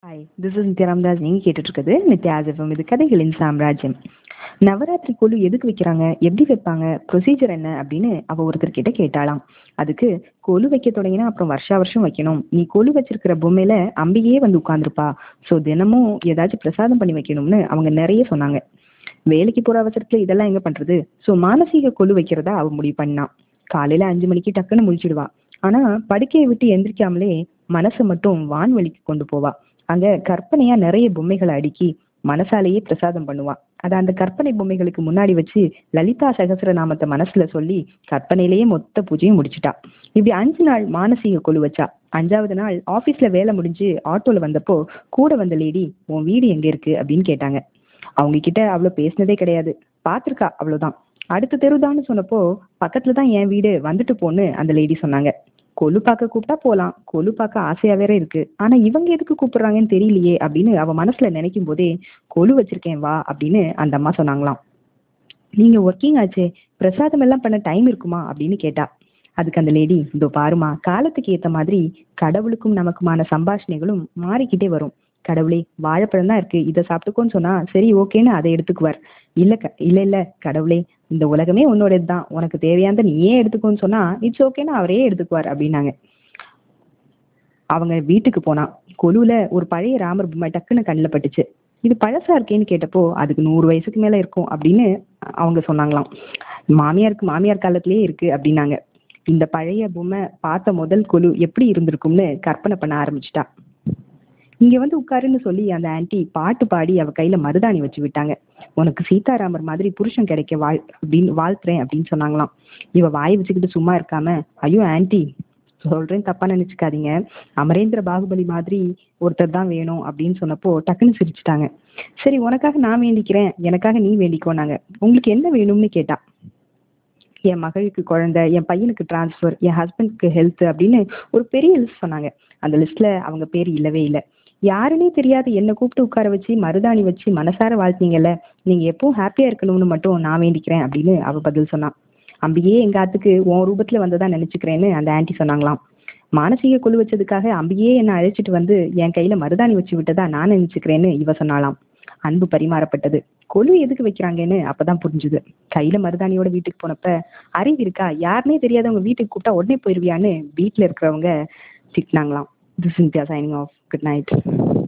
hi this is Nithya Ramadas நீங்கள் கேட்டுட்ருக்குது நித்யா ஆசிஃபம் இது கதைகளின் சாம்ராஜ்யம் நவராத்திரி கொலு எதுக்கு வைக்கிறாங்க எப்படி வைப்பாங்க ப்ரொசீஜர் என்ன அப்படின்னு அவள் ஒருத்தர்கிட்ட கேட்டாளாம் அதுக்கு கொலு வைக்க தொடங்கினா அப்புறம் வருஷா வருஷம் வைக்கணும் நீ கொலு வச்சிருக்கிற பொம்மையில அம்பிகையே வந்து உட்காந்துருப்பா ஸோ தினமும் ஏதாச்சும் பிரசாதம் பண்ணி வைக்கணும்னு அவங்க நிறைய சொன்னாங்க வேலைக்கு போகிற அவசரத்தில் இதெல்லாம் எங்கே பண்ணுறது ஸோ மானசீக கொலு வைக்கிறதா அவள் முடிவு பண்ணான் காலையில் அஞ்சு மணிக்கு டக்குன்னு முழிச்சிடுவா ஆனால் படுக்கையை விட்டு எந்திரிக்காமலே மனசை மட்டும் வான்வழிக்கு கொண்டு போவா அங்க கற்பனையா நிறைய பொம்மைகளை அடுக்கி மனசாலேயே பிரசாதம் பண்ணுவா அதை அந்த கற்பனை பொம்மைகளுக்கு முன்னாடி வச்சு லலிதா சகசரநாமத்தை மனசுல சொல்லி கற்பனையிலேயே மொத்த பூஜையும் முடிச்சிட்டா இப்படி அஞ்சு நாள் மானசீக கொலு வச்சா அஞ்சாவது நாள் ஆபீஸ்ல வேலை முடிஞ்சு ஆட்டோல வந்தப்போ கூட வந்த லேடி உன் வீடு எங்க இருக்கு அப்படின்னு கேட்டாங்க அவங்க கிட்ட அவ்வளவு பேசினதே கிடையாது பார்த்திருக்கா அவ்வளவுதான் அடுத்த தெருதான்னு சொன்னப்போ பக்கத்துல தான் என் வீடு வந்துட்டு போன்னு அந்த லேடி சொன்னாங்க கொலு பார்க்க கூப்பிட்டா போலாம் கொலு பார்க்க ஆசையா வேற இருக்கு ஆனா இவங்க எதுக்கு கூப்பிடுறாங்கன்னு தெரியலையே அப்படின்னு அவ மனசுல நினைக்கும் போதே கொலு வச்சிருக்கேன் வா அப்படின்னு அந்த அம்மா சொன்னாங்களாம் நீங்க ஒர்க்கிங் ஆச்சே பிரசாதம் எல்லாம் பண்ண டைம் இருக்குமா அப்படின்னு கேட்டா அதுக்கு அந்த லேடி இதோ பாருமா காலத்துக்கு ஏத்த மாதிரி கடவுளுக்கும் நமக்குமான சம்பாஷணைகளும் மாறிக்கிட்டே வரும் கடவுளே வாழைப்பழம் தான் இருக்கு இதை சாப்பிட்டுக்கோன்னு சொன்னா சரி ஓகேன்னு அதை எடுத்துக்குவார் இல்ல க இல்ல இல்ல கடவுளே இந்த உலகமே உன்னோடது தான் உனக்கு தேவையானதை நீயே எடுத்துக்கோன்னு சொன்னா இட்ஸ் ஓகேன்னு அவரே எடுத்துக்குவார் அப்படின்னாங்க அவங்க வீட்டுக்கு போனா கொலுல ஒரு பழைய ராமர் பொம்மை டக்குன்னு கண்ணில் பட்டுச்சு இது பழசா இருக்கேன்னு கேட்டப்போ அதுக்கு நூறு வயசுக்கு மேல இருக்கும் அப்படின்னு அவங்க சொன்னாங்களாம் மாமியாருக்கு மாமியார் காலத்திலேயே இருக்கு அப்படின்னாங்க இந்த பழைய பொம்மை பார்த்த முதல் கொலு எப்படி இருந்திருக்கும்னு கற்பனை பண்ண ஆரம்பிச்சிட்டா இங்க வந்து உட்காருன்னு சொல்லி அந்த ஆன்ட்டி பாட்டு பாடி அவ கையில மருதாணி வச்சு விட்டாங்க உனக்கு சீதாராமர் மாதிரி புருஷன் கிடைக்க வாழ் அப்படின்னு வாழ்த்துறேன் அப்படின்னு சொன்னாங்களாம் இவ வாய் வச்சுக்கிட்டு சும்மா இருக்காம ஐயோ ஆன்ட்டி சொல்றேன் தப்பா நினைச்சுக்காதீங்க அமரேந்திர பாகுபலி மாதிரி ஒருத்தர் தான் வேணும் அப்படின்னு சொன்னப்போ டக்குன்னு சிரிச்சுட்டாங்க சரி உனக்காக நான் வேண்டிக்கிறேன் எனக்காக நீ வேண்டிக்கோனாங்க உங்களுக்கு என்ன வேணும்னு கேட்டா என் மகளுக்கு குழந்தை என் பையனுக்கு டிரான்ஸ்ஃபர் என் ஹஸ்பண்ட்க்கு ஹெல்த் அப்படின்னு ஒரு பெரிய லிஸ்ட் சொன்னாங்க அந்த லிஸ்ட்ல அவங்க பேர் இல்லவே இல்லை யாருன்னே தெரியாது என்னை கூப்பிட்டு உட்கார வச்சு மருதாணி வச்சு மனசார வாழ்த்தீங்கல்ல நீங்க எப்பவும் ஹாப்பியா இருக்கணும்னு மட்டும் நான் வேண்டிக்கிறேன் அப்படின்னு அவ பதில் சொன்னான் அம்பிகையே எங்க ஆத்துக்கு உன் ரூபத்துல வந்ததா நினைச்சுக்கிறேன்னு அந்த ஆன்ட்டி சொன்னாங்களாம் மானசீக குழு வச்சதுக்காக அம்பிகையே என்னை அழைச்சிட்டு வந்து என் கையில மருதாணி வச்சு விட்டதா நான் நினைச்சுக்கிறேன்னு இவ சொன்னாலாம் அன்பு பரிமாறப்பட்டது கொலு எதுக்கு வைக்கிறாங்கன்னு அப்பதான் புரிஞ்சுது கையில மருதாணியோட வீட்டுக்கு போனப்ப அறிவு இருக்கா யாருனே தெரியாதவங்க வீட்டுக்கு கூப்பிட்டா உடனே போயிருவியான்னு வீட்டுல இருக்கிறவங்க திட்டினாங்களாம் this India signing off good night